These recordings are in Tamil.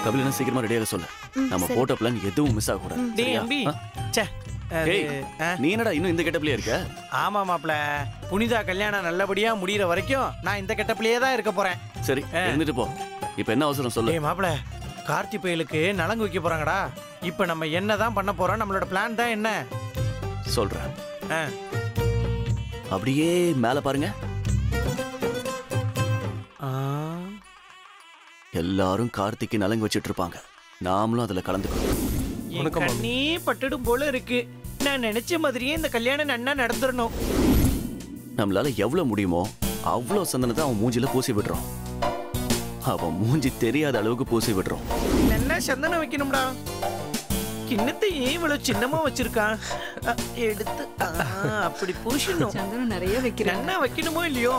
கபிலனை சீக்கிரமா ரெடியாக சொல்லு நம்ம போட்ட பிளான் எதுவும் மிஸ் ஆக கூடாது டேய் சரியா? அம்பி ஆ? ச்சே அது, ஏய் ஆ, நீ என்னடா இன்னும் இந்த கெட்டப்லயே இருக்க ஆமா மாப்ள புனிதா கல்யாணம் நல்லபடியா முடியிற வரைக்கும் நான் இந்த கெட்டப்லயே தான் இருக்க போறேன் சரி இருந்துட்டு போ இப்போ என்ன அவசரம் சொல்லு ஏய் மாப்ள கார்த்தி பயலுக்கு நலங்கு வைக்க போறாங்கடா இப்ப நம்ம என்னதான் பண்ண போறோம் நம்மளோட பிளான் தான் என்ன சொல்றேன் ஆ, அப்படியே மேல பாருங்க ஆ, எல்லாரும் கார்த்திக்கு நலங்கு வச்சிட்டு இருப்பாங்க நாமளும் அதுல கலந்துக்கணும் என் கண்ணே பட்டுடும் போல இருக்கு நான் நினைச்ச மாதிரியே இந்த கல்யாணம் நன்னா நடந்துடணும் நம்மளால எவ்வளவு முடியுமோ அவ்வளவு சந்தனத்தை அவன் மூஞ்சில பூசி விடுறோம் அவன் மூஞ்சி தெரியாத அளவுக்கு பூசி விடுறோம் நல்லா சந்தனம் வைக்கணும்டா கிண்ணத்தை ஏன் இவ்வளவு சின்னமா வச்சிருக்கான் அ, எடுத்து ஆ, அப்படி பூசணும் சந்தனம் நிறைய வைக்கிறேன் என்ன வைக்கணுமோ இல்லையோ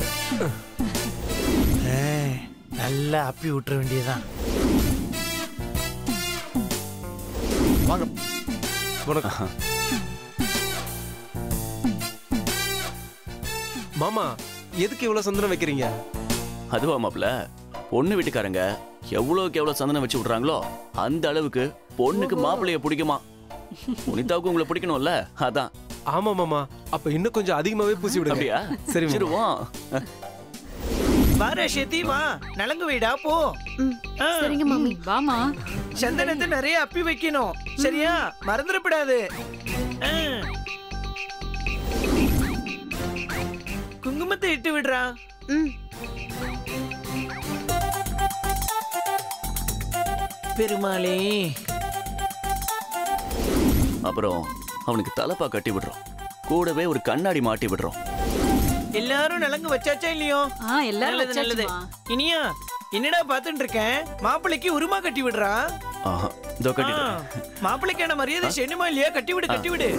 ஏய், நல்லா அப்பி விட்டுற வேண்டியதுதான் வாங்க வணக்கம் மாமா எதுக்கு இவ்வளவு சந்தனம் வைக்கிறீங்க அதுவா மாப்ள பொண்ணு வீட்டுக்காரங்க எவ்வளவுக்கு எவ்வளவு சந்தனம் வச்சு விடுறாங்களோ அந்த அளவுக்கு பொண்ணுக்கு மாப்பிள்ளைய பிடிக்குமா புனிதாவுக்கு உங்களை பிடிக்கணும்ல அதான் ஆமா மாமா அப்ப இன்னும் கொஞ்சம் அதிகமாவே பூசி விடுங்க அப்படியா சரி மாமா. சிருவோம் வா சேத்தி வா நலங்கு வைடா போ ம், ஆ, சரிங்க மாமி வாமா சந்தனத்தை நிறைய அப்பி வைக்கணும் சரியா மறந்துடக்கூடாது ஆ. குங்குமத்தை இட்டு விடுறா ம் பெருமாளே அப்புறம் அவனுக்கு தலப்பா கட்டி விடுறோம் கூடவே ஒரு கண்ணாடி மாட்டி விடுறோம் எல்லாரும் நலங்கு வச்சாச்சா இல்லையோ ஆ எல்லாரும் நல்லது நல்லது வச்சாச்சுமா இனியா என்னடா பாத்துட்டு இருக்கேன் மாப்பிள்ளைக்கு உருமா கட்டி விடுறா ஆஹா, இதோ ஆ, கட்டிடுறேன் மாப்பிள்ளைக்கான மரியாதை செய்யணுமா இல்லையா கட்டி விடு கட்டி விடு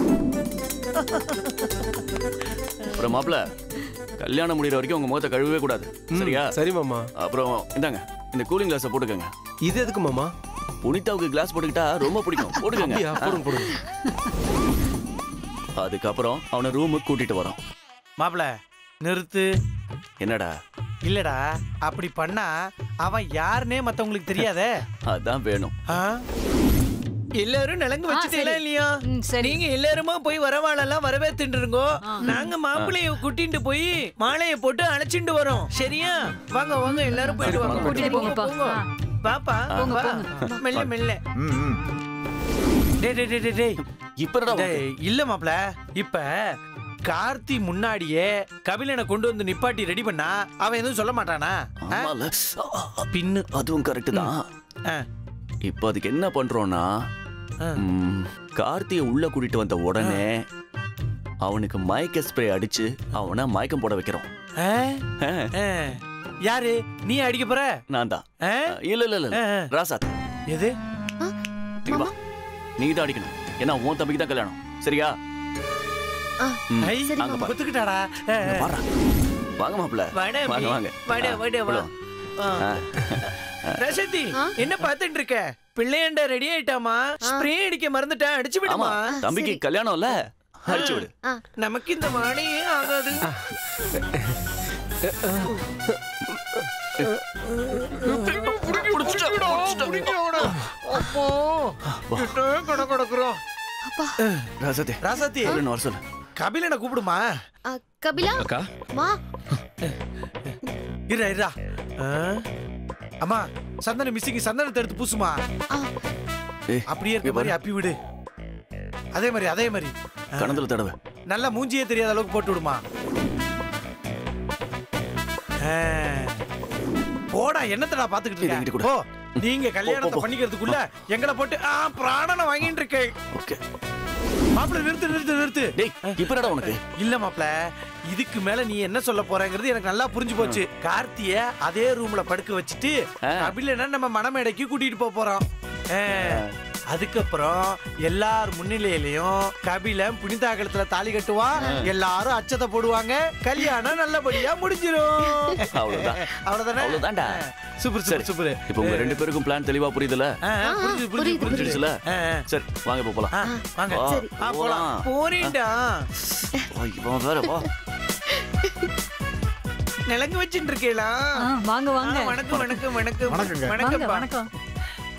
அப்புறம் மாப்ள கல்யாணம் முடியிற வரைக்கும் உங்க முகத்தை கழுவவே கூடாது ம், சரியா சரி மாமா அப்புறம் இந்தாங்க இந்த கூலிங் கிளாஸை போட்டுக்கோங்க இது எதுக்கு மாமா புனிதாவுக்கு கிளாஸ் போட்டுக்கிட்டா ரொம்ப பிடிக்கும் போட்டுக்கோங்க அப்படியா போடுங்க போடுங்க அதுக்கப்புறம் அவனை ரூமுக்கு கூட்டிட்டு வரோம் மாப்பிள நிறுத்து என்னடா இல்லடா அப்படி பண்ணா அவன் யாருன்னே மத்தவங்களுக்கு தெரியாதே அதான் வேணும் ஆ? எல்லாரும் நலங்கு வச்சுட்டீங்களா சரி. இல்லையா ம், சரி. நீங்க எல்லாருமா போய் வரவாளெல்லாம் வரவே தின்றுங்கோ ஆ. நாங்க மாப்பிள்ளைய கூட்டிட்டு போய் மாலையை போட்டு அழைச்சிட்டு வரோம் சரியா வாங்க வாங்க எல்லாரும் போயிட்டு வாங்க வாங்க, கூட்டிட்டு போங்க போங்கப்பா. போங்க பாப்பா போங்க, வா. போங்க. மெல்ல மெல்ல ம், ம். டேய் டேய் டேய், டேய் டேய் இப்ப என்னடா உனக்கு? டேய், இல்ல மாப்ள இப்ப கார்த்தி முன்னாடியே கபிலனை கொண்டு வந்து நிப்பாட்டி ரெடி பண்ணா அவன் எதுவும் சொல்ல மாட்டானா ஆ? ஆமால. பின்னு அதுவும் கரெக்ட் தான் ஆ, இப்போ அதுக்கு என்ன பண்றோம்னா ஆ. ம், கார்த்தியை உள்ள கூட்டிட்டு வந்த உடனே அவனுக்கு மயக்க ஸ்ப்ரே அடிச்சு அவனை மயக்கம் போட வைக்கிறோம் ஆ? ஆ, ஆ. யாரு நீ அடிக்க போற நான் தான் ஆ? இல்ல இல்ல இல்ல ஆ, ஆ. ராசாத் எது இங்க வா நீ தான் அடிக்கணும் ஏன்னா உன் தம்பிக்கு தான் கல்யாணம் சரியா ஆ, ம், ஐ, அங்க பாரு. குத்துக்கிட்டாடா ஆ, இங்க ஆ. பாருடா. வாங்க மாப்பிள்ள வாடா வாங்க அம்மி. வாங்க வாடா ஆ, வாடா வா உள்ள வா. ஆ. ஆ. ரசதி ஆ? என்ன பாத்துட்டு இருக்க பிள்ளையண்ட ரெடி ஆயிட்டாமா ஸ்ப்ரே அடிக்க மறந்துட்டேன் அடிச்சு ஆமா விடுமா தம்பிக்கு கல்யாணம்ல அடிச்சு விடு ஆ நமக்கு இந்த வாடையே ஆகாது அப்போ கிட்ட கட கிடக்குறோம் அப்பா ராசத்தே ராசாத்தி அப்படின்னு வர சொல்லு கபிலனை கூப்பிடுமா ஆ, கபிலா அக்கா வா இருடா இருடா ஆ? அம்மா சந்தன மிஸ்ஸிங் சந்தனத்தை எடுத்து பூசுமா ஆ, ஏய், அப்படியே இருக்க இங்க மாதிரி பாரு. அப்பி விடு அதே மாதிரி அதே மாதிரி ஆ. கணத்துல தடவை நல்லா மூஞ்சியே தெரியாத அளவுக்கு போட்டு விடுமா ஆ. போடா என்னத்தடா பாத்துக்கிட்டு இது என்கிட்ட இருக்க கொடு. போ நீங்க கல்யாணத்தை போ, போ. பண்ணிக்கிறதுக்குள்ள எங்களை போட்டு ஆ பிராணனை வாங்கிட்டு இருக்கேன் ஓகே மாப்பிள்ள நிறுத்து நிறுத்து நிறுத்து டேய் இப்ப என்னடா உனக்கு இல்ல மாப்ள இதுக்கு மேல நீ என்ன சொல்ல போறங்கிறது எனக்கு நல்லா புரிஞ்சு போச்சு கார்த்திய அதே ரூம்ல படுக்க வச்சுட்டு ஆ. கபிலனை நம்ம மணமேடைக்கு கூட்டிட்டு போக போறோம் ஆ. அதுக்கப்புறம் எல்லார் முன்னிலையிலயும் கபிலன் புனிதா கழுத்துல தாலி கட்டுவான் எல்லாரும் அச்சத்தை போடுவாங்க கல்யாணம் நல்லபடியா முடிஞ்சிரும் அவ்வளவுதான் அவ்வளவுதானே அவ்வளவுதான்டா சூப்பர் சரி சூப்பர் சூப்பர் இப்போ உங்க ரெண்டு பேருக்கும் பிளான் தெளிவா புரியுதுல ஆ, ஆ, புரிஞ்சுது புரிஞ்சுது புரியுது, புரிஞ்சுது புரிஞ்சிடுச்சுல ஆ, ஆ. சரி வாங்க இப்போ போலாம் ஆ, வாங்க வா, சரி. ஆ, போலாம் போலாம். போறேன்டா ஓ, இவன் வேற வா நிலங்கு வச்சுட்டு இருக்கேளா ஆ, வாங்க வாங்க ஆ, வணக்கம் வணக்கம் வணக்கம் வணக்கங்க. வாங்க வணக்கம்ப்பா. வணக்கம்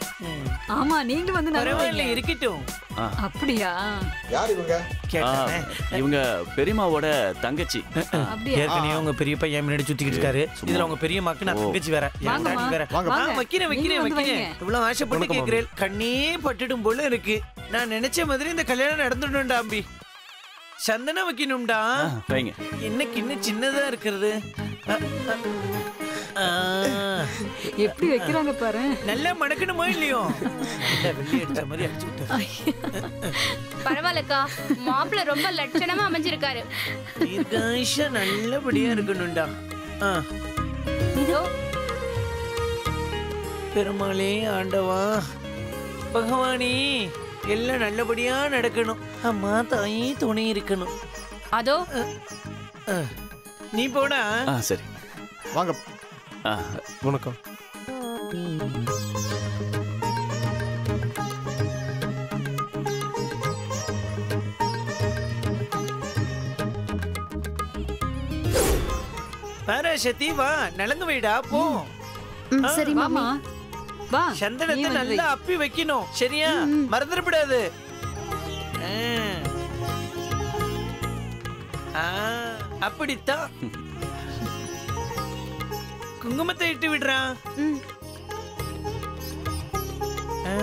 ஆமா நீங்களும் வந்து நல்லா பரவாயில்ல வைங்க. இருக்கட்டும் அப்படியா யார் இவங்க ஆ, கேட்டானே இவங்க பெரியம்மாவோட தங்கச்சி அப்படியா ஏற்கனவே உங்க பெரிய பையன் முன்னாடி சுத்திக்கிட்டு இருக்காரு இதுல உங்க பெரிய மக்கு நான் ஓ. தங்கச்சி வேற ஏன்டா வாங்கம்மா. நீ வேற வாங்க. ஆ, வாங்க. வைக்கிறேன் வைக்கிறேன் நீங்களும் வந்து வைக்கிறேன் வைங்க. இவ்வளவு ஆசைப்பட்டு வணக்கம், கேக்குறேன் கண்ணே பட்டுடும் போல இருக்கு நான் நினைச்ச மாதிரி இந்த கல்யாணம் நடந்துடும்டா அம்பி சந்தனம் வைக்கணும்டா ஆ, வைங்க என்ன கிண்ண சின்னதா இருக்கிறது அ, அ, ஆ. எப்படி வைக்கிறாங்க பாரு நல்லா மணக்கணுமோ இல்லையோ நல்லா வெள்ளி அடிச்ச மாதிரி அடிச்சு விட்டாரு. பரவாயில்லக்கா மாப்பிள்ள ரொம்ப லட்சணமா அமைஞ்சிருக்காரு தீர்காயுஷா நல்லபடியா இருக்கணும்டா ஆ. இதோ பெருமாளே ஆண்டவா பகவானே எல்லாம் நல்லபடியா நடக்கணும் அம்மா தாயே துணை இருக்கணும் அதோ ஆ. நீ போடா ஆ சரி வாங்க ஆ, வணக்கம் பாராசக்தி வா நலங்கு வைடா போ ம், சரி வாமா மாமா வா சந்தனத்தை நீ வந்து நல்லா அப்பி வைக்கணும் சரியா மறந்துடக்கூடாது ஆ. ஆ, அப்படித்தான் குங்குமத்தை இட்டு விடுறான் ம். ஆ.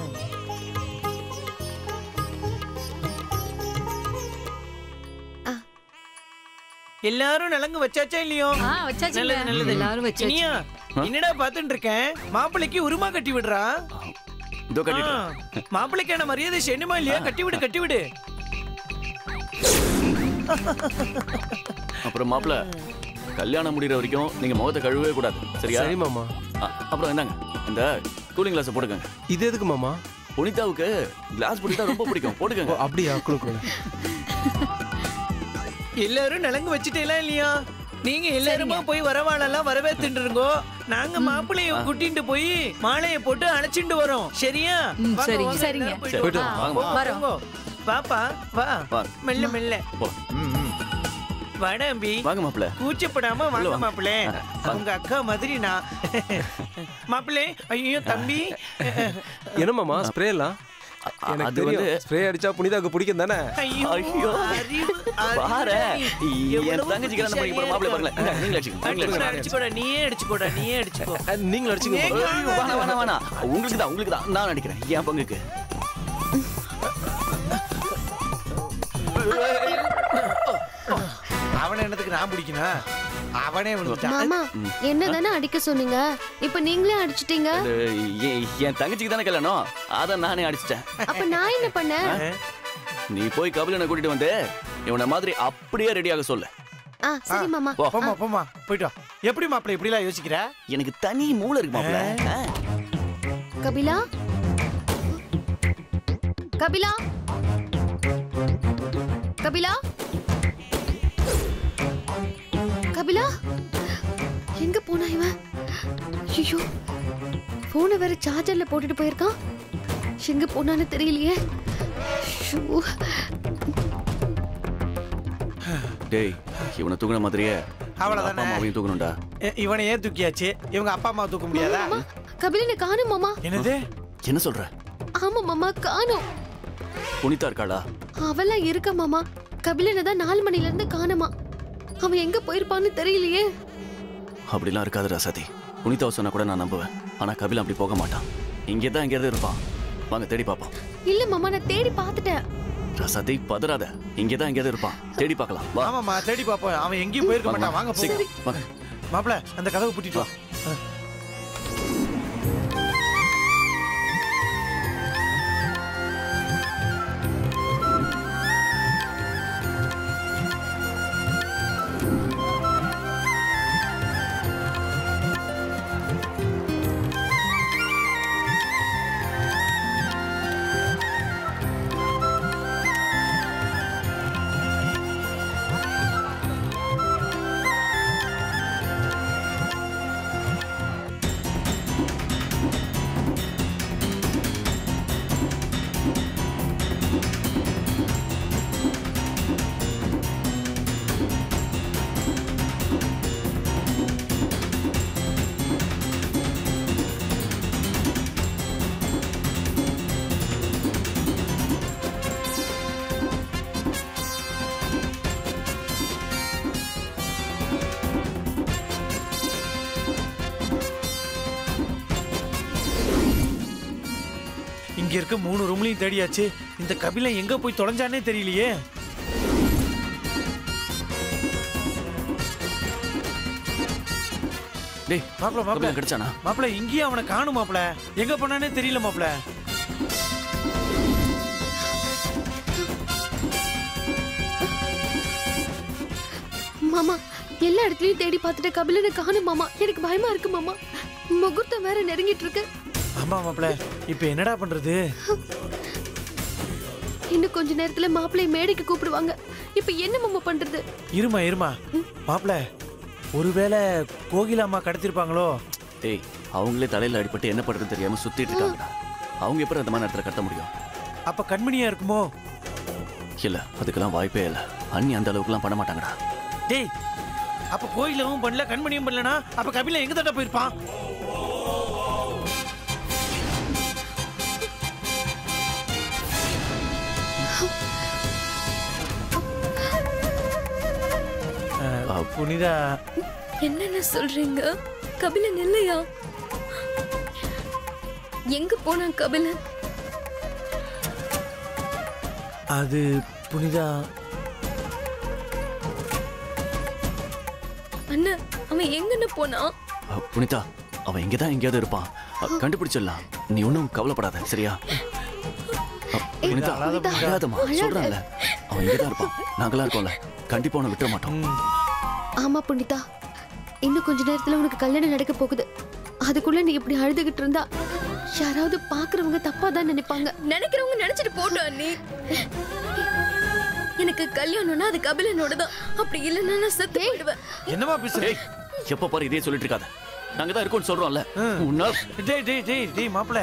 ஆ. எல்லாரும் நலங்கு வச்சாச்சா இல்லையோ ஆ வச்சாச்சு நல்லது நல்லது எல்லாரும் வச்சாச்சு இனியா என்னடா பாத்துட்டு இருக்கேன் மாப்பிள்ளைக்கு உருமா கட்டி விடுறா இதோ கட்டிட்டு ஆ, மாப்பிள்ளைக்கான மரியாதை செய்யணுமா இல்லையா கட்டி விடு கட்டி விடு அப்புறம் மாப்பிள்ள கல்யாணம் முடிகிற வரைக்கும் நீங்க முகத்தை கழுவவே கூடாது சரியா சரி மாமா ஆ, அப்புறம் என்னங்க இந்த கூலிங் கிளாஸ் போட்டுக்கங்க இது எதுக்கு மாமா புனிதாவுக்கு கிளாஸ் போட்டுட்டா ரொம்ப பிடிக்கும் ஓ போட்டுக்கங்க அப்படியா குடு குடு எல்லாரும் நலங்கு வச்சுட்டேலாம் இல்லையா நீங்க எல்லாருமா போய் வரவாளெல்லாம் வரவேத்துருங்கோ நாங்க மாப்பிள்ளைய கூட்டிட்டு போய் மாலையை போட்டு அழைச்சிட்டு வரோம் சரியா ம், வாங்க, சரிங்க. வாங்க, சரிங்க. எல்லாரும் சரி, போயிட்டு வாங்க, வாங்க. வாங்க. வரோம். வாங்க. வாப்பா வா வா. மெல்ல மெல்ல போ வாடா அம்பி வாங்க மாப்பிள்ள கூச்சப்படாம வாங்க வாங்க. மாப்பிள்ளை ஆ, வாங்க. உங்க அக்கா மாதிரி நான் மாப்பிள்ளை ஐயோ தம்பி என்ன மாமா ஸ்ப்ரே எல்லாம் எனக்கு அது வந்து தெரியும் ஸ்ப்ரே அடிச்சா புனிதாக்கு பிடிக்கும் தானே ஐயோ ஐயோ. அறிவு, பாரு அறிவு. என் எவ்வளவு தங்கச்சி கல்யாணம் பண்ணிக்க போற மாப்பிள்ளை பாருங்களேன் இந்தா, நீங்களே அடிச்சுக்கோங்க, நீங்களே அடிச்சுக்கோடா, அடிச்சுக்கோங்க. அடிச்சுக்கோடா, நீயே அடிச்சுக்கோடா நீயே அடிச்சுக்கோ அஹ், நீங்களும் அடிச்சுங்க ஏய், மாமா. ஐயோ, வேணாம் வேணாம் வேணாம் உங்களுக்கு தான் உங்களுக்கு தான் நான் அடிக்கிறேன் என் பங்குக்கு அவனை என்னத்துக்கு நான் பிடிக்கணும் அவனே விழுந்துட்டான் மாமா என்னதானே அடிக்க சொன்னீங்க இப்ப நீங்களே அடிச்சிட்டீங்க அது என் என் தங்கச்சிக்கு தானே கல்யாணம் அதை நானே அடிச்சிட்டேன் அப்ப நான் என்ன பண்ணேன் நீ போய் கபிலனை கூட்டிட்டு வந்து இவனை மாதிரி அப்படியே ரெடியாக சொல்லு ஆ சரி மாமா போ போமா போமா போயிட்டு வா எப்படி மாப்பிள்ளை இப்படி எல்லாம் யோசிக்கிற எனக்கு தனி மூளை இருக்கு மாப்பிள்ள ஆ. கபிலா கபிலா கபிலா கபிலா எங்க போனா இவன் ஐயோ போனை வேற சார்ஜர்ல போட்டுட்டு போயிருக்கான் எங்க போனான்னு தெரியலையே ஐயோ. டேய் இவனை தூக்குன மாதிரியே அவ்வளவுதானே. அப்பா அம்மாவையும் தூக்கணும்டா இ- இவனை ஏன் தூக்கியாச்சு இவங்க அப்பா அம்மா தூக்க முடியாதா மாமா கபிலனை காணும் மாமா என்னது என்ன சொல்ற ஆமா மாமா காணும் புனிதா இருக்காளா அவெல்லாம் இருக்க மாமா கபிலனை தான் நாலு மணில இருந்து காணுமா அவன் எங்க போயிருப்பான்னு தெரியலையே அப்படிலாம் இருக்காதுடா சதி புனிதாவை சொன்னா கூட நான் நம்புவேன் ஆனா கபில் அப்படி போக மாட்டான் இங்கே தான் எங்கேயாவது இருப்பான் வாங்க தேடி பார்ப்போம் இல்ல மாமா நான் தேடி பார்த்துட்டேன் சதி பதறாத இங்கே தான் எங்கேயாவது இருப்பான் தேடி பார்க்கலாம் வா ஆமாமா தேடி பாப்போம் அவன் எங்கேயும் போயிருக்க மாட்டான் வாங்க போங்க சீக்கிரம் வாங்க மாப்பிள்ள அந்த கதவு பூட்டிட்டு வா இங்க இருக்க மூணு ரூம்லயும் தேடியாச்சு இந்த கபிலன் எங்க போய் தொலைஞ்சானே தெரியலையே டேய் மாப்பிள மாப்பிள கபிலன் கிடைச்சானா மாப்பிள இங்கேயும் அவனை காணும் மாப்பிள எங்க போனானே தெரியல மாப்பிள மாமா எல்லா இடத்துலயும் தேடி பார்த்துட்டு கபிலனை காணும் மாமா எனக்கு பயமா இருக்கு மாமா முகூர்த்தம் வேற நெருங்கிட்டு இருக்கு ஆமா மாப்பிள இப்ப என்னடா பண்றது இன்னும் கொஞ்ச நேரத்துல மாப்பிள்ளை மேடைக்கு கூப்பிடுவாங்க இப்ப என்ன மாமா பண்றது இருமா இருமா மாப்பிள ஒருவேளை கோகிலாம்மா கடத்திருப்பாங்களோ டேய் அவங்களே தலையில அடிபட்டு என்ன பண்றதுன்னு தெரியாம சுத்திட்டு இருக்காங்கடா அவங்க எப்படி அந்த மாதிரி நேரத்துல கட்ட முடியும் அப்ப கண்மணியா இருக்குமோ இல்ல அதுக்கெல்லாம் வாய்ப்பே இல்ல அண்ணி அந்த அளவுக்குலாம் பண்ண மாட்டாங்கடா டேய் அப்ப கோயிலவும் பண்ணல கண்மணியும் பண்ணலனா அப்ப கபிலன் எங்க தட்ட போயிருப்பான் அஹ், புனிதா என்னென்ன சொல்றீங்க கபிலன் இல்லையா எங்க போனான் கபிலன் அது புனிதா அண்ணா அவன் எங்கன்னு போனான் அ, புனிதா அவன் இங்கதான் எங்கேயாவது இருப்பான் அ, கண்டுபிடிச்சிடலாம் நீ ஒன்றும் கவலைப்படாத சரியா அ, புனிதா அழாத புனிதா. அழாதம்மா சொல்றேன்ல அவன் இங்கதான் இருப்பான் நாங்களாம் இருக்கோம்ல கண்டிப்பா அவனை விட்டுற மாட்டோம் ஆமா புனிதா இன்னும் கொஞ்ச நேரத்துல உனக்கு கல்யாணம் நடக்க போகுது அதுக்குள்ள நீ இப்படி அழுதுகிட்டு இருந்தா யாராவது பாக்குறவங்க தப்பா தான் நினைப்பாங்க நினைக்கிறவங்க நினைச்சிட்டு போட்டோம் அண்ணி எனக்கு கல்யாணம்னா அது கபிலனோட தான் அப்படி இல்லைன்னா நான் செத்து போயிடுவேன் என்னமா பேசுற டேய் எப்ப பாரு இதே சொல்லிட்டு இருக்காத நாங்க தான் இருக்கோம்னு சொல்றோம்ல உன்னால் டேய் டேய் டேய் டேய் மாப்பிள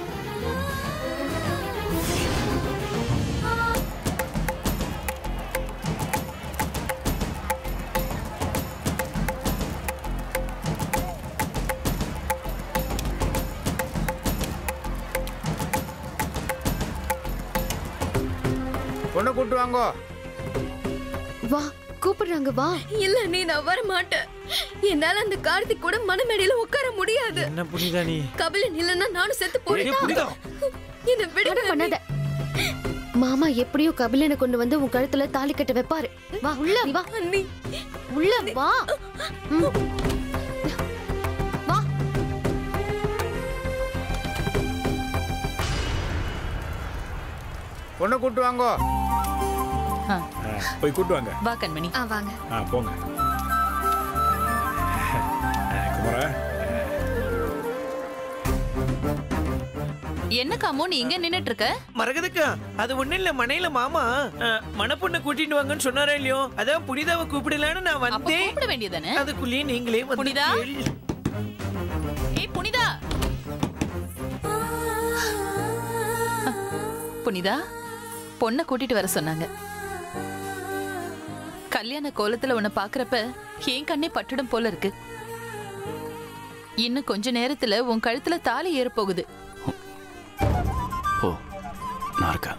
பொண்ணை கூட்டு வாங்கோ வா கூப்பிடுறாங்க வா இல்ல நீ நான் வர மாட்டேன் என்னால அந்த கார்த்திக் கூட மனமேடையில உட்கார முடியாது என்ன புனிதா நீ கபிலன் இல்லைன்னா நானும் செத்து ஏய், போயிட்டேன் புனிதா என்ன விட அடம் பண்ணாத மாமா எப்படியோ கபிலனை கொண்டு வந்து உன் கழுத்துல தாலி கட்ட வைப்பாரு வா உள்ள வா அண்ணி உள்ள வா ம். வா பொண்ணை கூட்டு வாங்கோ ஆ. ஆ, போய் கூட்டு வாங்க வா கண்மணி ஆ வாங்க ஆ போங்க ஆ, குமரா என்ன காமோ நீ இங்க நின்னுட்டு இருக்க மரகதக்கா அது ஒண்ணு இல்ல மனையில மாமா அஹ், மணப்பொண்ணை கூட்டிட்டு வாங்கன்னு சொன்னாரே இல்லையோ அதான் புனிதாவை கூப்பிடலான்னு நான் அப்ப வந்தேன் கூப்பிட வேண்டியதானே அதுக்குள்ளேயே நீங்களே வந்து புனிதா? ஏய் புனிதா புனிதா பொண்ணை கூட்டிட்டு வர சொன்னாங்க கல்யாண கோலத்துல உன்னை பாக்குறப்ப என் கண்ணே பட்டுடும் போல இருக்கு இன்னும் கொஞ்ச நேரத்துல உன் கழுத்துல தாலி ஏற போகுது ஓ நான் இருக்கேன்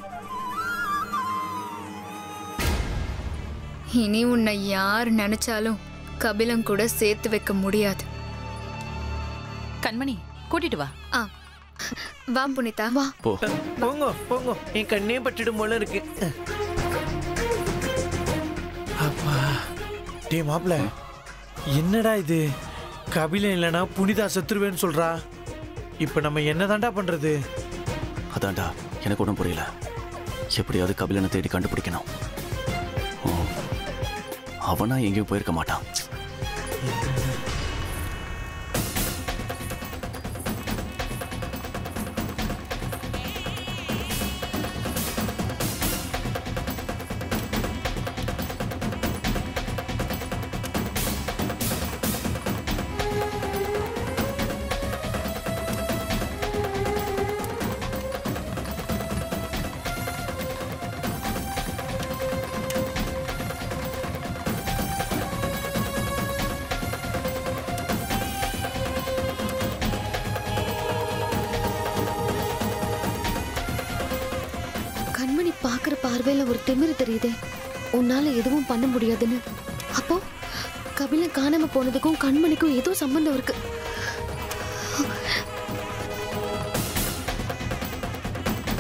இனி உன்னை யார் நினைச்சாலும் கபிலம் கூட சேர்த்து வைக்க முடியாது கண்மணி கூட்டிட்டு வா ஆ வா புனிதா வா போ போங்க போங்க என் கண்ணே பட்டுடும் போல இருக்கு அப்பா டேய் மாப்பிள என்னடா இது கபிலன் இல்லைன்னா புனிதா செத்துருவேன்னு சொல்றா இப்ப நம்ம என்னதான்டா பண்றது அதான்டா எனக்கு ஒன்றும் புரியல எப்படியாவது கபிலனை தேடி கண்டுபிடிக்கணும் ஓ, அவனா எங்கேயும் போயிருக்க மாட்டான் கண்மணி பாக்குற பார்வையில ஒரு திமிரு தெரியுதே உன்னால எதுவும் பண்ண முடியாதுன்னு அப்போ கபிலன் காணாம போனதுக்கும் கண்மணிக்கும் ஏதோ சம்பந்தம் இருக்கு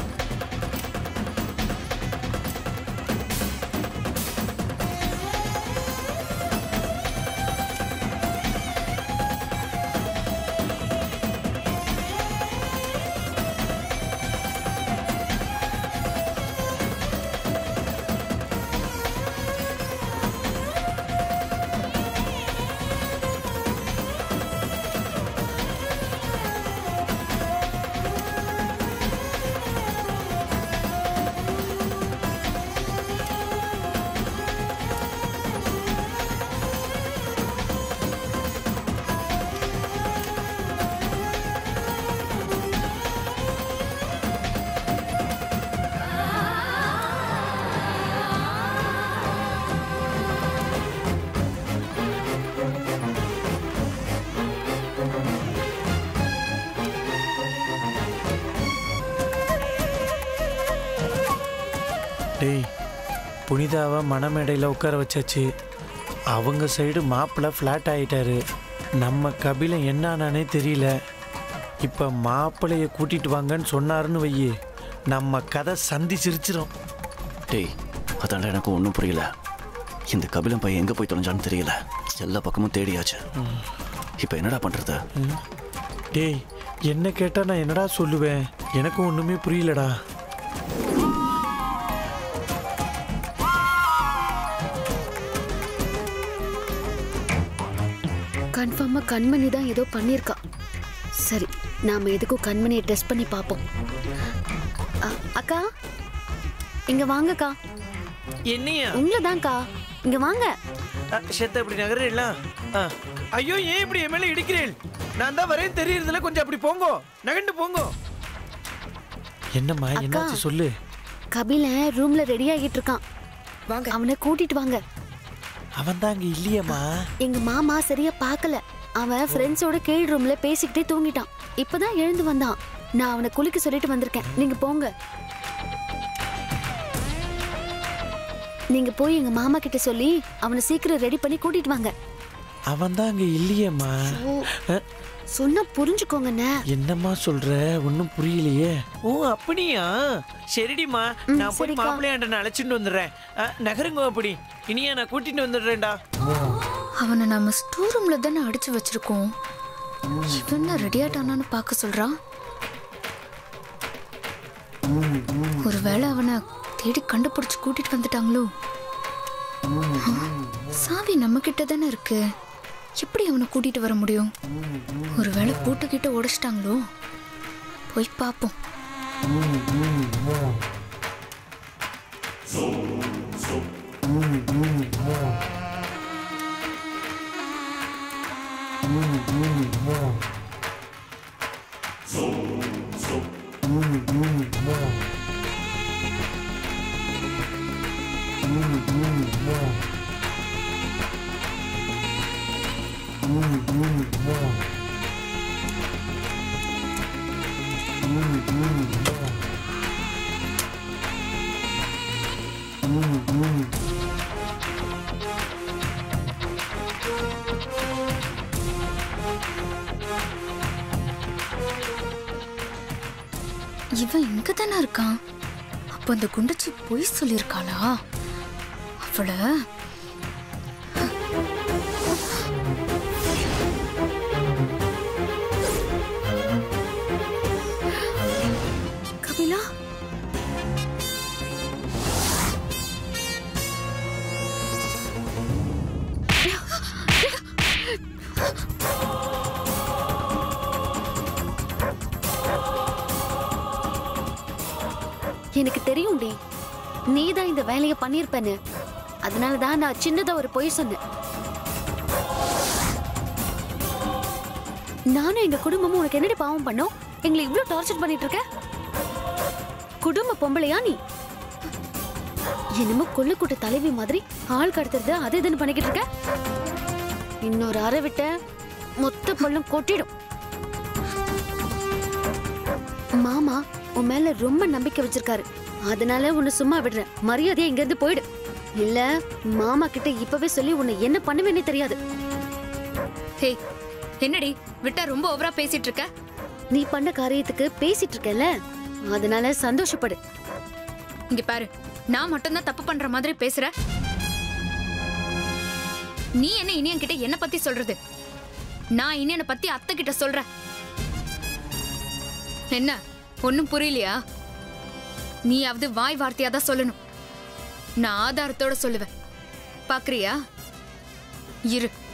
புனிதாவை மணமேடையில் உட்கார வச்சாச்சு அவங்க சைடு மாப்பிள்ளை ஃப்ளாட் ஆயிட்டாரு நம்ம கபிலன் என்னானே தெரியல இப்போ மாப்பிள்ளைய கூட்டிட்டு வாங்கன்னு சொன்னாருன்னு வையி நம்ம கதை சந்தி சிரிச்சிரும் டேய் அதான்டா எனக்கு ஒன்றும் புரியல இந்த கபிலம் பையன் எங்கே போய் தொலைஞ்சான்னு தெரியல எல்லா பக்கமும் தேடியாச்சு இப்போ என்னடா பண்ணுறது டேய் என்ன கேட்டால் நான் என்னடா சொல்லுவேன் எனக்கும் ஒன்றுமே புரியலடா கன்ஃபார்மா கண்மணி தான் ஏதோ பண்ணியிருக்கா சரி நாம எதுக்கும் கண்மணியை டெஸ்ட் பண்ணி பார்ப்போம் அ, அக்கா இங்க வாங்கக்கா என்னையா உங்களதான்க்கா இங்க வாங்க செத்த இப்படி நகரேல ஐயோ ஏன் இப்படி என் மேல இடிக்கிறேன் நான் தான் வரேன் தெரியறதுல கொஞ்சம் அப்படி போங்கோ நகண்டு போங்கோ என்னம்மா என்னாச்சு சொல்லு கபில ரூம்ல ரெடி ஆகிட்டு இருக்கான் வாங்க அவனை கூட்டிட்டு வாங்க அவன் தான் அங்க இல்லையேம்மா எங்க மாமா சரியா பார்க்கல அவன் ஃப்ரெண்ட்ஸோட கீழ் ரூம்ல பேசிக்கிட்டே தூங்கிட்டான் இப்பதான் எழுந்து வந்தான் நான் அவனை குளிக்க சொல்லிட்டு வந்திருக்கேன் நீங்க போங்க நீங்க போய் எங்க மாமா கிட்ட சொல்லி அவனை சீக்கிரம் ரெடி பண்ணி கூட்டிட்டு வாங்க அவன் தான் அங்க இல்லையேம்மா ஓ, அஹ், சொன்னா புரிஞ்சுக்கோங்கண்ணே என்னம்மா சொல்ற ஒன்றும் புரியலையே ஓ அப்படியா சரிடிம்மா நான் போய் சரிக்கா. மாப்பிள்ளையாண்ட அழைச்சிட்டு வந்துடுறேன் அஹ், நகருங்க அப்படி இனியா நான் கூட்டிட்டு வந்துடுறேன்டா அவனை நம்ம ஸ்டோர் ரூம்ல தானே அடிச்சு வச்சிருக்கோம் இவன் ரெடி ஆயிட்டானான்னு பார்க்க சொல்றான் ஒருவேளை அவனை தேடி கண்டுபிடிச்சு கூட்டிட்டு வந்துட்டாங்களோ சாவி நம்ம கிட்ட தானே இருக்கு எப்படி அவனை கூட்டிட்டு வர முடியும் ஒருவேளை பூட்டுக்கிட்ட உடைச்சிட்டாங்களோ போய் பார்ப்போம் இவன் இங்க தானே இருக்கான் அப்ப அந்த குண்டச்சி பொய் சொல்லியிருக்காளா அவள கபிலா எனக்கு தெரியும்டி நீ தான் இந்த வேலையை பண்ணியிருப்பேன்னு அதனால தான் நான் சின்னதா ஒரு பொய் சொன்னேன் நானும் எங்க குடும்பமும் உனக்கு என்னடி பாவம் பண்ணோம் எங்களை இவ்ளோ டார்ச்சர் பண்ணிட்டு இருக்க குடும்ப பொம்பளையா நீ என்னமோ கொள்ளுக்கூட்ட தலைவி மாதிரி ஆள் கடத்துறது அது இதுன்னு பண்ணிக்கிட்டு இருக்க இன்னொரு அறை விட்ட மொத்த பல்லும் கொட்டிடும் மாமா உன் மேல ரொம்ப நம்பிக்கை வச்சிருக்காரு அதனால உன்னை சும்மா விடுறேன் மரியாதையா இங்க இருந்து போயிடு இல்ல மாமா கிட்ட இப்பவே சொல்லி உன்னை என்ன பண்ணுவேன்னே தெரியாது ஹே என்னடி விட்டா ரொம்ப ஓவரா பேசிட்டு இருக்க நீ பண்ண காரியத்துக்கு பேசிட்டு இருக்கல அதனால சந்தோஷப்படு இங்க பாரு நான் மட்டும்தான் தப்பு பண்ற மாதிரி பேசுற நீ என்ன இனியன் கிட்ட என்ன பத்தி சொல்றது நான் இனியனை பத்தி அத்தை கிட்ட சொல்றேன் என்ன ஒன்னும் புரியலையா நீயாவது வாய் வார்த்தையா தான் சொல்லணும் நான் ஆதாரத்தோட சொல்லுவேன் பாக்குறியா இரு